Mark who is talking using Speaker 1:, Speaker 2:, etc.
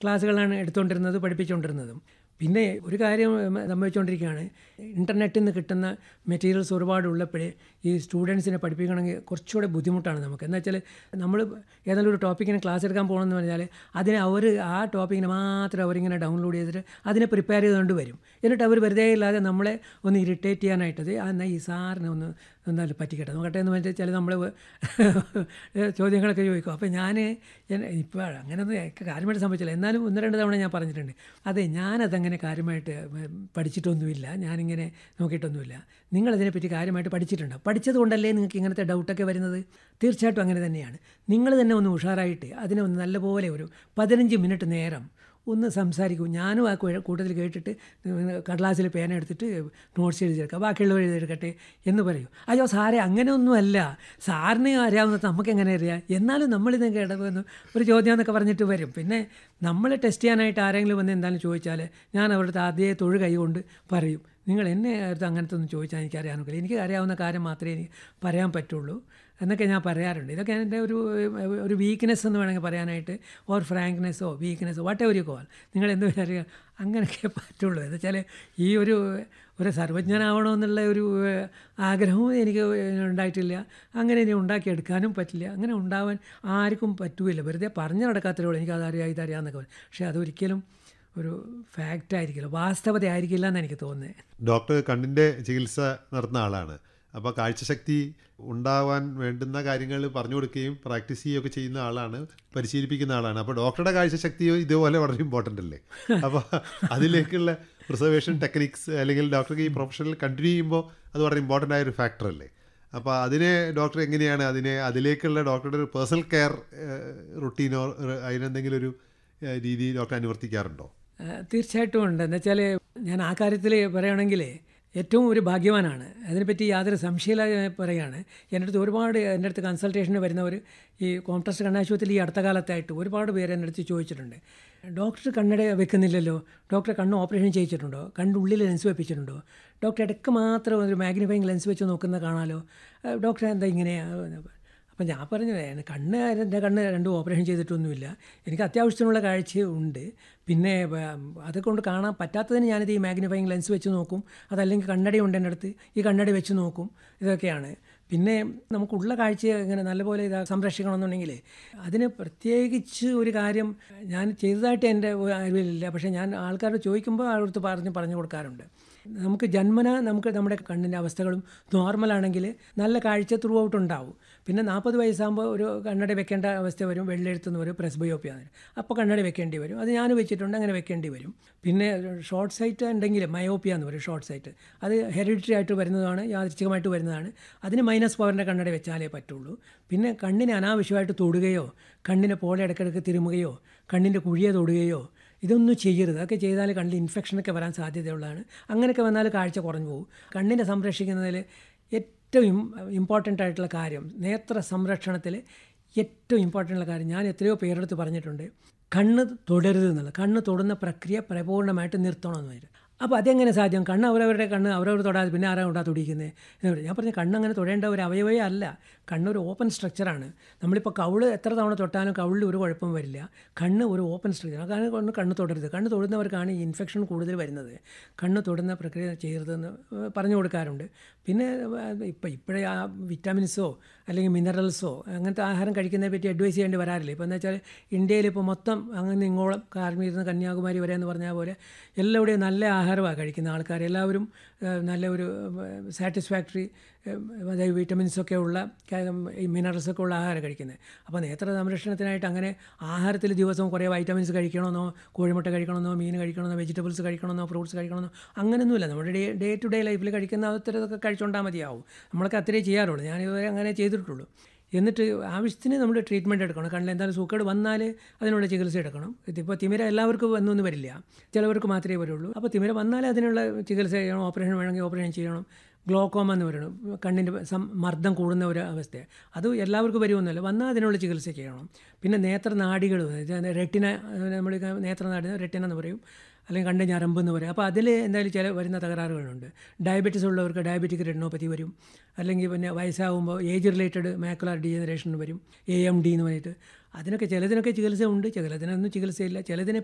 Speaker 1: ക്ലാസ്സുകളാണ് എടുത്തുകൊണ്ടിരുന്നത് പഠിപ്പിച്ചുകൊണ്ടിരുന്നതും പിന്നെ ഒരു കാര്യം സംഭവിച്ചുകൊണ്ടിരിക്കുകയാണ് ഇൻ്റർനെറ്റിൽ നിന്ന് കിട്ടുന്ന മെറ്റീരിയൽസ് ഒരുപാട് ഉള്ളപ്പോഴേ ഈ സ്റ്റുഡൻസിനെ പഠിപ്പിക്കണമെങ്കിൽ കുറച്ചുകൂടെ ബുദ്ധിമുട്ടാണ് നമുക്ക് എന്താ വെച്ചാൽ നമ്മൾ ഏതെങ്കിലും ഒരു ടോപ്പിക്കിന് ക്ലാസ് എടുക്കാൻ പോകണമെന്ന് പറഞ്ഞാൽ അതിനെ അവർ ആ ടോപ്പിക്കിന് മാത്രം അവരിങ്ങനെ ഡൗൺലോഡ് ചെയ്തിട്ട് അതിനെ പ്രിപ്പയർ ചെയ്തുകൊണ്ട് വരും എന്നിട്ട് അവർ വെറുതെ ഇല്ലാതെ നമ്മളെ ഒന്ന് ഇറിറ്റേറ്റ് ചെയ്യാനായിട്ടത് ആ എന്നാൽ ഈ സാറിനെ ഒന്ന് എന്തായാലും പറ്റിക്കട്ടെ നോക്കട്ടെ എന്ന് വെച്ചാൽ നമ്മൾ ചോദ്യങ്ങളൊക്കെ ചോദിക്കും അപ്പോൾ ഞാൻ ഇപ്പോൾ അങ്ങനെയൊന്നും എനിക്ക് കാര്യമായിട്ട് സംഭവിച്ചില്ല എന്നാലും ഒന്ന് രണ്ട് തവണ ഞാൻ പറഞ്ഞിട്ടുണ്ട് അതെ ഞാനതങ്ങനെ കാര്യമായിട്ട് പഠിച്ചിട്ടൊന്നുമില്ല ഞാനിങ്ങനെ നോക്കിയിട്ടൊന്നുമില്ല നിങ്ങളതിനെപ്പറ്റി കാര്യമായിട്ട് പഠിച്ചിട്ടുണ്ട് പഠിച്ചത് കൊണ്ടല്ലേ നിങ്ങൾക്ക് ഇങ്ങനത്തെ ഡൗട്ടൊക്കെ വരുന്നത് തീർച്ചയായിട്ടും അങ്ങനെ തന്നെയാണ് നിങ്ങൾ തന്നെ ഒന്ന് ഉഷാറായിട്ട് അതിനെ ഒന്ന് നല്ലപോലെ ഒരു പതിനഞ്ച് മിനിറ്റ് നേരം ഒന്ന് സംസാരിക്കൂ ഞാനും ആ കൂട്ടത്തിൽ കേട്ടിട്ട് കടലാസിൽ പേന എടുത്തിട്ട് നോട്ട്സ് എഴുതിയെടുക്കുക ബാക്കിയുള്ളവർ എഴുതിയെടുക്കട്ടെ എന്ന് പറയൂ അയ്യോ സാറേ അങ്ങനെയൊന്നുമല്ല സാറിന് അറിയാവുന്നത് നമുക്ക് എങ്ങനെ അറിയാം എന്നാലും നമ്മളിത് കേട്ടപ്പോൾ ഒരു ചോദ്യം എന്നൊക്കെ പറഞ്ഞിട്ട് വരും പിന്നെ നമ്മൾ ടെസ്റ്റ് ചെയ്യാനായിട്ട് ആരെങ്കിലും വന്ന് എന്തായാലും ചോദിച്ചാൽ ഞാൻ അവരുടെ അതേ തൊഴു കൈ കൊണ്ട് പറയും നിങ്ങൾ എന്നെ അടുത്ത് അങ്ങനത്തെ ഒന്നും ചോദിച്ചാൽ എനിക്ക് അറിയാനൊക്കില്ല എനിക്ക് അറിയാവുന്ന കാര്യം മാത്രമേ എനിക്ക് പറയാൻ പറ്റുള്ളൂ എന്നൊക്കെ ഞാൻ പറയാറുണ്ട് ഇതൊക്കെ എൻ്റെ ഒരു ഒരു വീക്ക്നെസ് എന്ന് വേണമെങ്കിൽ പറയാനായിട്ട് ഓർ ഫ്രാങ്ക്നെസ്സോ വീക്ക്നെസ്സോ വാട്ട് എവർ യു കോൾ നിങ്ങൾ എന്ത് പറയുക അങ്ങനെയൊക്കെ പറ്റുള്ളൂ എന്ന് വെച്ചാൽ ഈ ഒരു ഒരു സർവജ്ഞനാവണമെന്നുള്ള ഒരു ആഗ്രഹവും എനിക്ക് ഉണ്ടായിട്ടില്ല അങ്ങനെ ഇനി ഉണ്ടാക്കിയെടുക്കാനും പറ്റില്ല അങ്ങനെ ഉണ്ടാവാൻ ആർക്കും പറ്റുകയില്ല വെറുതെ പറഞ്ഞു നടക്കാത്തേ ഉള്ളൂ എനിക്ക് അതറിയാം ഇതറിയാമെന്നൊക്കെ പക്ഷേ അതൊരിക്കലും ഒരു ഫാക്റ്റ് ആയിരിക്കില്ല വാസ്തവത ആയിരിക്കില്ല എന്ന് എനിക്ക് തോന്നുന്നത്
Speaker 2: ഡോക്ടർ കണ്ണിൻ്റെ ചികിത്സ നടത്തുന്ന ആളാണ് അപ്പോൾ കാഴ്ചശക്തി ഉണ്ടാവാൻ വേണ്ടുന്ന കാര്യങ്ങൾ പറഞ്ഞു കൊടുക്കുകയും പ്രാക്ടീസ് ചെയ്യുകയൊക്കെ ചെയ്യുന്ന ആളാണ് പരിശീലിപ്പിക്കുന്ന ആളാണ് അപ്പോൾ ഡോക്ടറുടെ കാഴ്ചശക്തിയോ ഇതുപോലെ വളരെ ഇമ്പോർട്ടൻ്റ് അല്ലേ അപ്പോൾ അതിലേക്കുള്ള പ്രിസർവേഷൻ ടെക്നിക്സ് അല്ലെങ്കിൽ ഡോക്ടർക്ക് ഈ പ്രൊഫഷണൽ കണ്ടിന്യൂ ചെയ്യുമ്പോൾ അത് വളരെ ഇമ്പോർട്ടൻ്റ് ആയ ഒരു ഫാക്ടർ അല്ലേ അപ്പോൾ അതിനെ ഡോക്ടർ എങ്ങനെയാണ് അതിനെ അതിലേക്കുള്ള ഡോക്ടറുടെ ഒരു പേഴ്സണൽ കെയർ റുട്ടീനോ അതിനെന്തെങ്കിലും ഒരു രീതി ഡോക്ടർ അനുവർത്തിക്കാറുണ്ടോ
Speaker 1: തീർച്ചയായിട്ടും ഉണ്ട് എന്ന് വെച്ചാൽ ഞാൻ ആ കാര്യത്തിൽ പറയുകയാണെങ്കിൽ ഏറ്റവും ഒരു ഭാഗ്യവാനാണ് അതിനെപ്പറ്റി യാതൊരു സംശയമില്ലാതെ പറയുകയാണ് എൻ്റെ അടുത്ത് ഒരുപാട് എൻ്റെ അടുത്ത് കൺസൾട്ടേഷന് വരുന്നവർ ഈ കോംട്രസ്റ്റ് കണ്ണാശുപത്രിയിൽ ഈ അടുത്ത കാലത്തായിട്ട് ഒരുപാട് പേര് എൻ്റെ അടുത്ത് ചോദിച്ചിട്ടുണ്ട് ഡോക്ടർ കണ്ണട വെക്കുന്നില്ലല്ലോ ഡോക്ടർ കണ്ണ് ഓപ്പറേഷൻ ചെയ്യിച്ചിട്ടുണ്ടോ കണ്ണുള്ളിൽ ലെൻസ് വെപ്പിച്ചിട്ടുണ്ടോ ഡോക്ടർ ഇടയ്ക്ക് മാത്രം ഒരു മാഗ്നിഫൈങ് ലെൻസ് വെച്ച് നോക്കുന്ന കാണാലോ ഡോക്ടർ എന്താ ഇങ്ങനെ അപ്പം ഞാൻ പറഞ്ഞു കണ്ണ് എൻ്റെ കണ്ണ് രണ്ടും ഓപ്പറേഷൻ ചെയ്തിട്ടൊന്നുമില്ല എനിക്ക് അത്യാവശ്യത്തിനുള്ള കാഴ്ച ഉണ്ട് പിന്നെ അതൊക്കെ കാണാൻ പറ്റാത്തതിന് ഞാനിത് ഈ മാഗ്നിഫൈങ് ലെൻസ് വെച്ച് നോക്കും അതല്ലെങ്കിൽ കണ്ണട ഉണ്ട് എൻ്റെ അടുത്ത് ഈ കണ്ണട വെച്ച് നോക്കും ഇതൊക്കെയാണ് പിന്നെ നമുക്കുള്ള കാഴ്ച ഇങ്ങനെ നല്ലപോലെ ഇത് സംരക്ഷിക്കണമെന്നുണ്ടെങ്കിൽ അതിന് പ്രത്യേകിച്ച് ഒരു കാര്യം ഞാൻ ചെയ്തതായിട്ട് എൻ്റെ അറിവിലില്ല പക്ഷേ ഞാൻ ആൾക്കാരോട് ചോദിക്കുമ്പോൾ ആളടുത്ത് പറഞ്ഞ് പറഞ്ഞു കൊടുക്കാറുണ്ട് നമുക്ക് ജന്മന നമുക്ക് നമ്മുടെ കണ്ണിൻ്റെ അവസ്ഥകളും നോർമലാണെങ്കിൽ നല്ല കാഴ്ച ത്രൂ ഔട്ട് ഉണ്ടാവും പിന്നെ നാൽപ്പത് വയസ്സാകുമ്പോൾ ഒരു കണ്ണട വെക്കേണ്ട അവസ്ഥ വരും വെള്ളെഴുത്തുനിന്ന് വരും പ്രസ്ബയോപ്പിയ അപ്പോൾ കണ്ണട വെക്കേണ്ടി വരും അത് ഞാൻ വെച്ചിട്ടുണ്ട് അങ്ങനെ വെക്കേണ്ടി വരും പിന്നെ ഷോർട്ട് സൈറ്റ് ഉണ്ടെങ്കിൽ മയോപ്പിയ എന്ന് പറയും ഷോർട്ട് സൈറ്റ് അത് ഹെറിഡിറ്ററി ആയിട്ട് വരുന്നതാണ് യാദൃച്ഛികമായിട്ട് വരുന്നതാണ് അതിന് മൈനസ് പവറിൻ്റെ കണ്ണട വെച്ചാലേ പറ്റുള്ളൂ പിന്നെ കണ്ണിനെ അനാവശ്യമായിട്ട് തൊടുകയോ കണ്ണിനെ പോലെ ഇടയ്ക്കിടയ്ക്ക് തിരുമുകയോ കണ്ണിൻ്റെ കുഴിയെ തൊടുകയോ ഇതൊന്നും ചെയ്യരുത് അതൊക്കെ ചെയ്താൽ കണ്ണിൽ ഇൻഫെക്ഷനൊക്കെ വരാൻ സാധ്യതയുള്ളതാണ് അങ്ങനെയൊക്കെ വന്നാൽ കാഴ്ച കുറഞ്ഞു പോകും കണ്ണിനെ സംരക്ഷിക്കുന്നതിൽ ഏറ്റവും ഇമ്പോർട്ടൻ്റ് ആയിട്ടുള്ള കാര്യം നേത്ര സംരക്ഷണത്തിൽ ഏറ്റവും ഇമ്പോർട്ടൻ്റ് ഉള്ള കാര്യം ഞാൻ എത്രയോ പേരെടുത്ത് പറഞ്ഞിട്ടുണ്ട് കണ്ണ് തൊടരുത് എന്നുള്ളത് കണ്ണ് തൊടുന്ന പ്രക്രിയ പരിപൂർണമായിട്ട് നിർത്തണമെന്ന് അപ്പോൾ അതെങ്ങനെ സാധ്യം കണ്ണ് അവരവരുടെ കണ്ണ് അവരവർ തൊടാതെ പിന്നെ ആരാ കൊണ്ടാ തൊടിക്കുന്നത് ഞാൻ പറഞ്ഞ കണ്ണ് അങ്ങനെ തൊടേണ്ട ഒരു അവയവേ അല്ല കണ്ണൊരു ഓപ്പൺ സ്ട്രക്ചറാണ് നമ്മളിപ്പോൾ കവിള് എത്ര തവണ തൊട്ടാലും കവിളിൽ ഒരു കുഴപ്പം വരില്ല കണ്ണ് ഒരു ഓപ്പൺ സ്ട്രക്ചർ കാരണം കൊണ്ട് കണ്ണ് തൊടരുത് കണ്ണ് തൊടുന്നവർക്കാണ് ഈ ഇൻഫെക്ഷൻ കൂടുതൽ വരുന്നത് കണ്ണ് തൊടുന്ന പ്രക്രിയ ചെയ്യരുതെന്ന് പറഞ്ഞു കൊടുക്കാറുണ്ട് പിന്നെ ഇപ്പം ഇപ്പോഴേ ആ വിറ്റാമിൻസോ അല്ലെങ്കിൽ മിനറൽസോ അങ്ങനത്തെ ആഹാരം കഴിക്കുന്നതിനെ പറ്റി അഡ്വൈസ് ചെയ്യേണ്ടി വരാറില്ല ഇപ്പോൾ എന്താ വെച്ചാൽ ഇന്ത്യയിൽ ഇപ്പോൾ മൊത്തം അങ്ങനെ ഇങ്ങോളം കാശ്മീരിൽ നിന്ന് കന്യാകുമാരി വരെ എന്ന് പറഞ്ഞ പോലെ എല്ലാവിടെയും നല്ല ആഹാരമാണ് കഴിക്കുന്ന ആൾക്കാർ എല്ലാവരും നല്ല ഒരു സാറ്റിസ്ഫാക്ടറി അതായത് വിറ്റമിൻസൊക്കെ ഉള്ള ഈ മിനറൽസൊക്കെ ഉള്ള ആഹാരം കഴിക്കുന്നത് അപ്പോൾ നേത്ര സംരക്ഷണത്തിനായിട്ട് അങ്ങനെ ആഹാരത്തിൽ ദിവസവും കുറേ വൈറ്റമിൻസ് കഴിക്കണമെന്നോ കോഴിമുട്ട കഴിക്കണമെന്നോ മീൻ കഴിക്കണമെന്നോ വെജിറ്റബിൾസ് കഴിക്കണമെന്നോ ഫ്രൂട്ട്സ് കഴിക്കണമെന്നോ അങ്ങനെയൊന്നുമില്ല നമ്മുടെ ഡേ ഡേ ടു ഡേ ലൈഫിൽ കഴിക്കുന്ന അത്തരത്തൊക്കെ കഴിച്ചുകൊണ്ടാൽ മതിയാവും നമ്മളൊക്കെ അത്രേ ചെയ്യാറുള്ളൂ ഞാനിതുവരെ അങ്ങനെ ചെയ്തിട്ടുള്ളൂ എന്നിട്ട് ആവശ്യത്തിന് നമ്മൾ ട്രീറ്റ്മെൻറ്റ് എടുക്കണം കണ്ണിൽ എന്തായാലും സൂക്കേട് വന്നാൽ അതിനുള്ള ചികിത്സ എടുക്കണം ഇതിപ്പോൾ തിമിര എല്ലാവർക്കും വന്നൊന്നും വരില്ല ചിലവർക്ക് മാത്രമേ വരുള്ളൂ അപ്പോൾ തിമിര വന്നാൽ അതിനുള്ള ചികിത്സ ചെയ്യണം ഓപ്പറേഷൻ വേണമെങ്കിൽ ഓപ്പറേഷൻ ചെയ്യണം ഗ്ലോക്കോമ എന്ന് പറയണം കണ്ണിൻ്റെ മർദ്ദം കൂടുന്ന ഒരു അവസ്ഥ അത് എല്ലാവർക്കും വരുമൊന്നുമല്ല വന്നാൽ അതിനുള്ള ചികിത്സ ചെയ്യണം പിന്നെ നേത്രനാടികൾ റെട്ടിന നമ്മൾ നേത്രനാടി റെട്ടിന എന്ന് പറയും അല്ലെങ്കിൽ കണ്ണ് ഞരമ്പ് എന്ന് പറയും അപ്പോൾ അതിൽ എന്തായാലും ചില വരുന്ന തകരാറുകളുണ്ട് ഡയബറ്റീസ് ഉള്ളവർക്ക് ഡയബറ്റിക് റെറ്റിനോപ്പതി വരും അല്ലെങ്കിൽ പിന്നെ വയസ്സാകുമ്പോൾ ഏജ് റിലേറ്റഡ് മാക്കുലാർ ഡീജനറേഷൻ വരും എ എം ഡി എന്ന് പറഞ്ഞിട്ട് അതിനൊക്കെ ചിലതിനൊക്കെ ചികിത്സ ഉണ്ട് ചിലതിനൊന്നും ചികിത്സയില്ല ചിലതിനെ